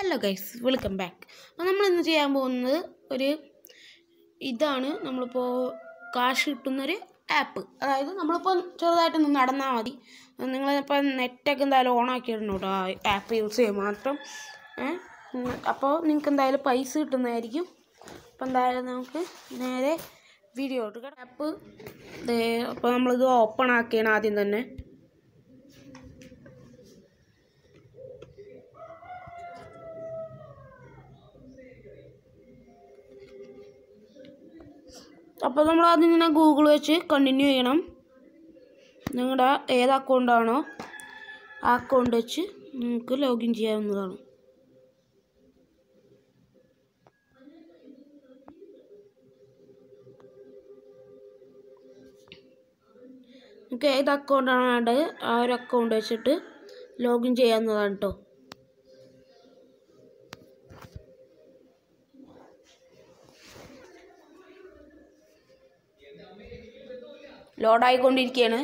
hello guys welcome back അപ്പോൾ നമ്മൾ ഇന്ന് ചെയ്യാൻ പോകുന്നത് ഒരു ഇതാണ് നമ്മളിപ്പോൾ കാശ് കിട്ടുന്നൊരു ആപ്പ് അതായത് നമ്മളിപ്പോൾ ചെറുതായിട്ടൊന്ന് നടന്നാൽ മതി നിങ്ങളിപ്പോൾ നെറ്റൊക്കെ എന്തായാലും ഓൺ ആക്കിയിടണം കേട്ടോ ആ ആപ്പ് യൂസ് ചെയ്യുമ്പോൾ മാത്രം ഏഹ് അപ്പോൾ നിങ്ങൾക്ക് എന്തായാലും പൈസ കിട്ടുന്നതായിരിക്കും അപ്പോൾ എന്തായാലും നമുക്ക് നേരെ വീഡിയോ ഇട്ട് ആപ്പ് അപ്പോൾ നമ്മളിത് ഓപ്പൺ ആക്കിയാണ് ആദ്യം തന്നെ അപ്പോൾ നമ്മൾ ആദ്യം തന്നെ ഗൂഗിൾ വെച്ച് കണ്ടിന്യൂ ചെയ്യണം നിങ്ങളുടെ ഏത് അക്കൗണ്ടാണോ ആ അക്കൗണ്ട് വെച്ച് നിങ്ങൾക്ക് ലോഗിൻ ചെയ്യാവുന്നതാണ് നിങ്ങൾക്ക് ഏത് അക്കൗണ്ടാണ് വേണ്ടത് ആ ഒരു അക്കൗണ്ട് വെച്ചിട്ട് ലോഗിൻ ചെയ്യാവുന്നതാണ് കേട്ടോ ലോഡായിക്കൊണ്ടിരിക്കുകയാണ്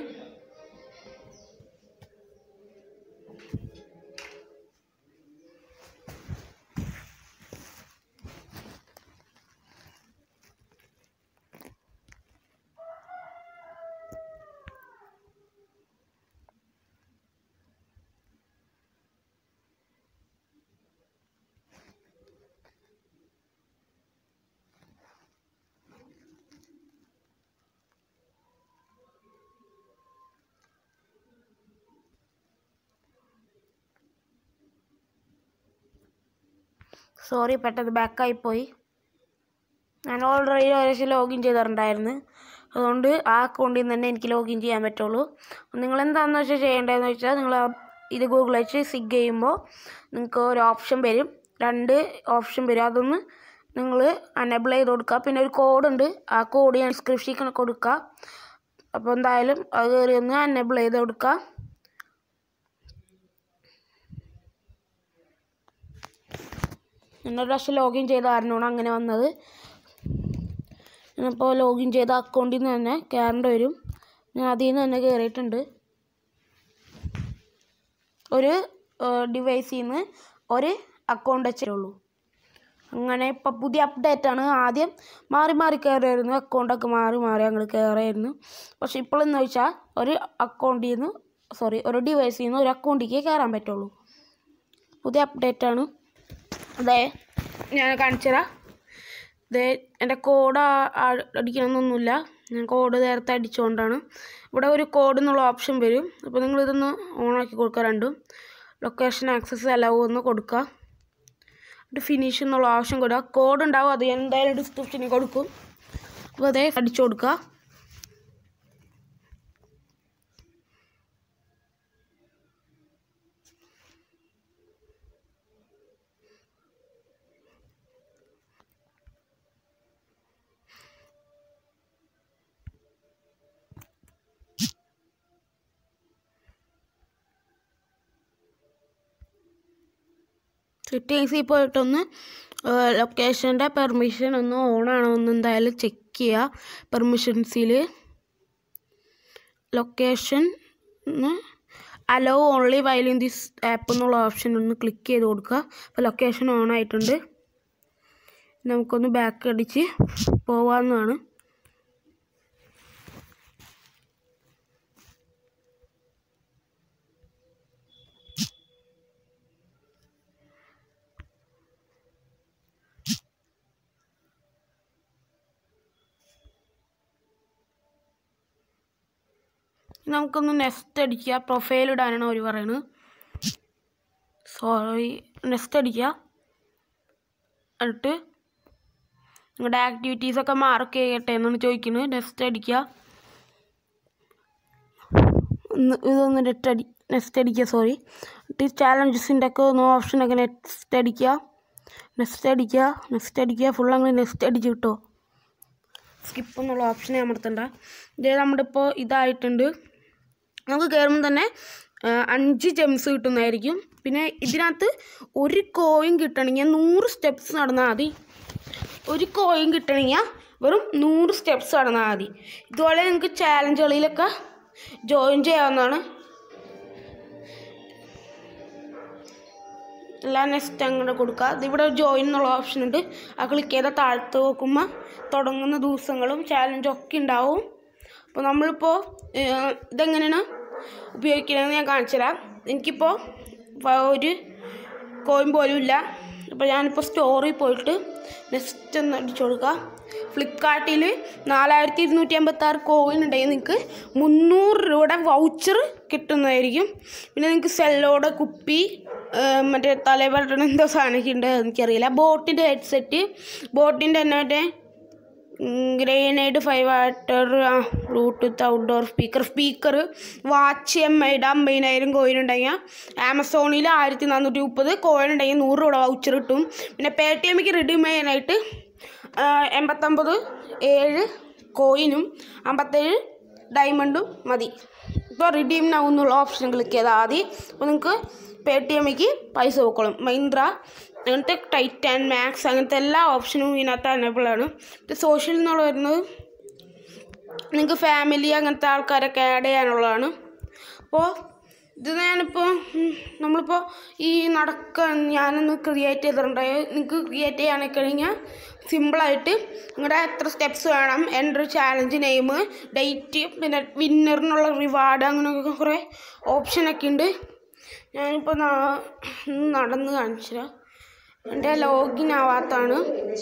സോറി പെട്ടെന്ന് ബാക്കായി പോയി ഞാൻ ഓൾറെഡി ഒരു പ്രാവശ്യം ലോഗിൻ ചെയ്തിട്ടുണ്ടായിരുന്നു അതുകൊണ്ട് ആ അക്കൗണ്ടിൽ നിന്ന് തന്നെ എനിക്ക് ലോഗിൻ ചെയ്യാൻ പറ്റുള്ളൂ നിങ്ങൾ എന്താണെന്ന് വെച്ചാൽ ചെയ്യേണ്ടതെന്ന് വെച്ചാൽ നിങ്ങൾ ഇത് ഗൂഗിൾ വെച്ച് സിഗ് ചെയ്യുമ്പോൾ നിങ്ങൾക്ക് ഒരു ഓപ്ഷൻ വരും രണ്ട് ഓപ്ഷൻ വരും അതൊന്ന് നിങ്ങൾ അനേബിൾ ചെയ്ത് കൊടുക്കുക പിന്നെ ഒരു കോഡുണ്ട് ആ കോഡ് ഞാൻ ഡിസ്ക്രിപ്ഷനിൽ കൊടുക്കുക അപ്പോൾ എന്തായാലും അത് കയറി ഒന്ന് അനേബിൾ ചെയ്ത് കൊടുക്കുക എന്നൊരു പ്രാവശ്യം ലോഗിൻ ചെയ്ത കാരണമാണ് അങ്ങനെ വന്നത് ഞാനിപ്പോൾ ലോഗിൻ ചെയ്ത അക്കൗണ്ടിൽ നിന്ന് തന്നെ കയറേണ്ടി വരും ഞാൻ അതിൽ നിന്ന് തന്നെ കയറിയിട്ടുണ്ട് ഒരു ഡിവൈസിൽ നിന്ന് ഒരു അക്കൗണ്ട് വെച്ചിട്ടുള്ളൂ അങ്ങനെ ഇപ്പോൾ പുതിയ അപ്ഡേറ്റ് ആണ് ആദ്യം മാറി മാറി കയറിയായിരുന്നു അക്കൗണ്ടൊക്കെ മാറി മാറി ഞങ്ങൾ കയറിയായിരുന്നു പക്ഷെ ഇപ്പോഴെന്ന് വെച്ചാൽ ഒരു അക്കൗണ്ടിൽ നിന്ന് സോറി ഒരു ഡിവൈസിൽ നിന്ന് ഒരു അക്കൗണ്ടിലേക്ക് കയറാൻ പറ്റുള്ളൂ പുതിയ അപ്ഡേറ്റ് ആണ് അതെ ഞാൻ കാണിച്ചുതരാം ഇതേ എൻ്റെ കോഡ് അടിക്കണമെന്നൊന്നുമില്ല ഞാൻ കോഡ് നേരത്തെ അടിച്ചുകൊണ്ടാണ് ഇവിടെ ഒരു കോഡ് എന്നുള്ള ഓപ്ഷൻ വരും അപ്പോൾ നിങ്ങളിതൊന്ന് ഓണാക്കി കൊടുക്കുക രണ്ടും ലൊക്കേഷൻ ആക്സസ് അലവ് ഒന്ന് കൊടുക്കുക എന്നിട്ട് ഫിനിഷ് എന്നുള്ള ഓപ്ഷൻ കൊടുക്കുക കോഡ് ഉണ്ടാവും അത് ഞാൻ എന്തായാലും ഡിസ്ക്രിപ്ഷനിൽ കൊടുക്കും അപ്പോൾ അതേ അടിച്ചു കൊടുക്കുക സെറ്റിങ്സിൽ പോയിട്ടൊന്ന് ലൊക്കേഷൻ്റെ പെർമിഷൻ ഒന്ന് ഓൺ ആണോ എന്ന് എന്തായാലും ചെക്ക് ചെയ്യുക പെർമിഷൻസിൽ location allow only while in this app എന്നുള്ള ഓപ്ഷൻ ഒന്ന് ക്ലിക്ക് ചെയ്ത് കൊടുക്കുക അപ്പോൾ ലൊക്കേഷൻ ഓൺ ആയിട്ടുണ്ട് നമുക്കൊന്ന് ബാക്ക് അടിച്ച് പോകാവുന്നതാണ് നമുക്കൊന്ന് നെക്സ്റ്റ് അടിക്കുക പ്രൊഫൈൽ ഇടാനാണ് അവർ പറയുന്നത് സോറി നെക്സ്റ്റ് അടിക്കുക എന്നിട്ട് നിങ്ങളുടെ ആക്ടിവിറ്റീസൊക്കെ മാർക്ക് ചെയ്യട്ടെ എന്നാണ് ചോദിക്കുന്നത് നെക്സ്റ്റ് അടിക്കുക ഒന്ന് ഇതൊന്ന് നെറ്റ് അടി നെക്സ്റ്റ് അടിക്കുക സോറി എന്നിട്ട് ചാലഞ്ചസിൻ്റെ ഒക്കെ ഒന്ന് ഓപ്ഷനൊക്കെ നെക്സ്റ്റ് അടിക്കുക നെക്സ്റ്റ് അടിക്കുക നെക്സ്റ്റ് അടിക്കുക ഫുൾ അങ്ങനെ നെക്സ്റ്റ് അടിച്ച് കിട്ടുമോ സ്കിപ്പ് എന്നുള്ള ഓപ്ഷൻ അമർത്തണ്ട ഇതേ നമ്മുടെ ഇപ്പോൾ ഇതായിട്ടുണ്ട് നമുക്ക് കയറുമ്പോൾ തന്നെ അഞ്ച് ജെംസ് കിട്ടുന്നതായിരിക്കും പിന്നെ ഇതിനകത്ത് ഒരു കോയിൻ കിട്ടണമെങ്കിൽ നൂറ് സ്റ്റെപ്സ് നടന്നാൽ മതി ഒരു കോയിൻ കിട്ടണമെങ്കിൽ വെറും നൂറ് സ്റ്റെപ്സ് നടന്നാൽ മതി ഇതുപോലെ നിങ്ങൾക്ക് ചാലഞ്ചുകളിലൊക്കെ ജോയിൻ ചെയ്യാവുന്നതാണ് എല്ലാം നെക്സ്റ്റ് അങ്ങനെ കൊടുക്കുക ഇതിവിടെ ജോയിൻ എന്നുള്ള ഓപ്ഷൻ ഉണ്ട് ആ ക്ലിക്ക് ചെയ്താൽ താഴത്ത് നോക്കുമ്പോൾ തുടങ്ങുന്ന ദിവസങ്ങളും ചാലഞ്ചും ഒക്കെ ഉണ്ടാവും അപ്പോൾ നമ്മളിപ്പോൾ ഏഹ്, ഇതെങ്ങനെയാണ് ഉപയോഗിക്കണമെന്ന് ഞാൻ കാണിച്ചു തരാം എനിക്കിപ്പോൾ വ- ഒരു കോയിൻ പോലും ഇല്ല അപ്പോൾ ഞാനിപ്പോൾ സ്റ്റോറിൽ പോയിട്ട് നെക്സ്റ്റ് ഒന്ന് അടിച്ചു കൊടുക്കുക ഫ്ലിപ്കാർട്ടിൽ നാലായിരത്തി ഇരുന്നൂറ്റി അമ്പത്തി ആറ് കോയിൻ ഉണ്ടെങ്കിൽ നിങ്ങൾക്ക് മുന്നൂറ് രൂപയുടെ വൗച്ചർ കിട്ടുന്നതായിരിക്കും പിന്നെ നിങ്ങൾക്ക് സെല്ലോടെ കുപ്പി ആ, മറ്റേ തലവരുടെ എന്തോ സാധനമൊക്കെ ഉണ്ട് എനിക്കറിയില്ല ബോട്ടിൻ്റെ ഹെഡ്സെറ്റ് ബോട്ടിൻ്റെ തന്നെ മറ്റേ grenade five water Bluetooth outdoor speaker speaker watch M ഐയുടെ അമ്പതിനായിരം കോയിൻ ഉണ്ടെങ്കിൽ ആമസോണിൽ ആയിരത്തി നാനൂറ്റി മുപ്പത് കോയിൻ ഉണ്ടെങ്കിൽ നൂറ് രൂപ വൗച്ചർ കിട്ടും പിന്നെ പേ ടി എമ്മിക്ക് റിഡീം ചെയ്യാനായിട്ട് ആ, എൺപത്തൊമ്പത് ഏഴ് കോയിനും അമ്പത്തേഴ് ഡയമണ്ടും മതി ഇപ്പോൾ റിഡീം നൗ എന്നുള്ള ഓപ്ഷൻ ക്ലിക്ക് ചെയ്താൽ മതി അപ്പോൾ നിങ്ങൾക്ക് പേ ടി എമ്മിക്ക് പൈസ പോക്കോളും മൈന്ദ്ര അങ്ങനത്തെ ടൈറ്റാൻ മാക്സ് അങ്ങനത്തെ എല്ലാ ഓപ്ഷനും ഇതിനകത്ത് അവൈലബിൾ ആണ് ഇത് സോഷ്യൽ എന്നുള്ള വരുന്നത് നിങ്ങൾക്ക് ഫാമിലി അങ്ങനത്തെ ആൾക്കാരൊക്കെ ആഡ് ചെയ്യാനുള്ളതാണ് അപ്പോൾ ഇത് ഞാനിപ്പോൾ ഉം, നമ്മളിപ്പോൾ ഈ നടക്ക ഞാനൊന്ന് ക്രിയേറ്റ് ചെയ്തിട്ടുണ്ട് നിങ്ങൾക്ക് ക്രിയേറ്റ് ചെയ്യാനൊക്കെ കഴിഞ്ഞാൽ സിമ്പിളായിട്ട് നിങ്ങളുടെ എത്ര സ്റ്റെപ്സ് വേണം എൻ്റെ ഒരു ചാലഞ്ച് നെയിം ഡേറ്റ് പിന്നെ വിന്നറിനുള്ള റിവാർഡ് അങ്ങനെയൊക്കെ കുറേ ഓപ്ഷനൊക്കെ ഉണ്ട് ഞാനിപ്പോൾ നാ- ഒന്ന് നടന്ന് കാണിച്ചു തരാം എൻ്റെ ലോഗിൻ ആവാത്താണ്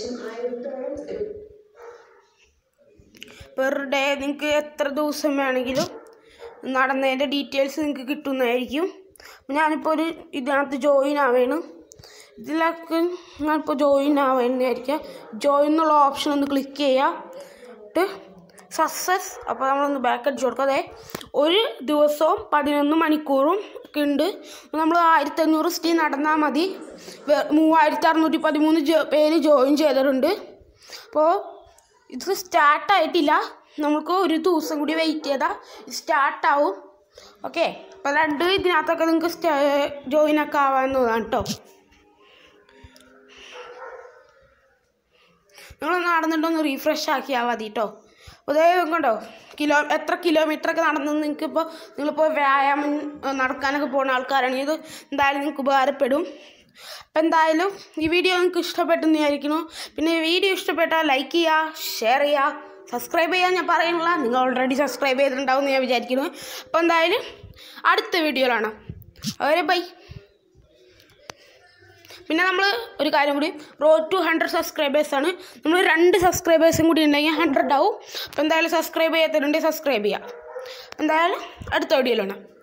പെർ ഡേ നിങ്ങൾക്ക് എത്ര ദിവസം വേണമെങ്കിലും നടന്നതിൻ്റെ ഡീറ്റെയിൽസ് നിങ്ങൾക്ക് കിട്ടുന്നതായിരിക്കും അപ്പോൾ ഞാനിപ്പോൾ ഒരു ഇതിനകത്ത് ജോയിൻ ആവേണ് ഇതിലൊക്കെ ഞാനിപ്പോൾ ജോയിൻ ആവുന്നതായിരിക്കാം ജോയിൻ എന്നുള്ള ഓപ്ഷൻ ഒന്ന് ക്ലിക്ക് ചെയ്യുക സക്സസ് അപ്പോൾ നമ്മളൊന്ന് ബാക്ക് അടിച്ച് കൊടുക്കുക അതെ ഒരു ദിവസവും പതിനൊന്ന് മണിക്കൂറും ഒക്കെ ഉണ്ട് നമ്മൾ ആയിരത്തി അഞ്ഞൂറ് സ്റ്റീ നടന്നാൽ മതി വേ- മൂവായിരത്തി അറുന്നൂറ്റി പതിമൂന്ന് ജോ പേര് ജോയിൻ ചെയ്തിട്ടുണ്ട് അപ്പോൾ ഇത് സ്റ്റാർട്ടായിട്ടില്ല നമുക്ക് ഒരു ദിവസം കൂടി വെയിറ്റ് ചെയ്താൽ സ്റ്റാർട്ടാവും ഓക്കെ അപ്പോൾ രണ്ട് ഇതിനകത്തൊക്കെ നിങ്ങൾക്ക് സ്റ്റാ ജോയിൻ ഒക്കെ ആവാവുന്നതാണ് കേട്ടോ നിങ്ങൾ നടന്നിട്ടൊന്ന് റീഫ്രഷ് ആക്കിയാൽ മതി കേട്ടോ അപ്പോൾ ഇതേ കണ്ടോ കിലോ എത്ര കിലോമീറ്റർ ഒക്കെ നടന്നു നിങ്ങൾക്കിപ്പോൾ നിങ്ങളിപ്പോൾ വ്യായാമം ഏഹ്, നടക്കാനൊക്കെ പോകുന്ന ആൾക്കാരാണെങ്കിൽ ഇത് എന്തായാലും നിങ്ങൾക്ക് ഉപകാരപ്പെടും അപ്പം എന്തായാലും ഈ വീഡിയോ നിങ്ങൾക്ക് ഇഷ്ടപ്പെട്ടെന്ന് വിചാരിക്കുന്നു പിന്നെ ഈ വീഡിയോ ഇഷ്ടപ്പെട്ടാൽ ലൈക്ക് ചെയ്യുക ഷെയർ ചെയ്യുക സബ്സ്ക്രൈബ് ചെയ്യാൻ ഞാൻ പറയുന്നില്ല നിങ്ങൾ ഓൾറെഡി സബ്സ്ക്രൈബ് ചെയ്തിട്ടുണ്ടാവും എന്ന് ഞാൻ വിചാരിക്കുന്നു അപ്പോൾ എന്തായാലും അടുത്ത വീഡിയോയിലാണ് അവരെ ബൈ പിന്നെ നമ്മൾ ഒരു കാര്യം കൂടി റോഡ് ടു ഹൺഡ്രഡ് സബ്സ്ക്രൈബേഴ്സ് ആണ് നമ്മൾ രണ്ട് സബ്സ്ക്രൈബേഴ്സും കൂടി ഉണ്ടെങ്കിൽ ഹൺഡ്രഡ് ആവും അപ്പോൾ എന്തായാലും സബ്സ്ക്രൈബ് ചെയ്യാത്തവരുണ്ടെങ്കിൽ സബ്സ്ക്രൈബ് ചെയ്യുക എന്തായാലും അടുത്ത വീഡിയോയിലാണ്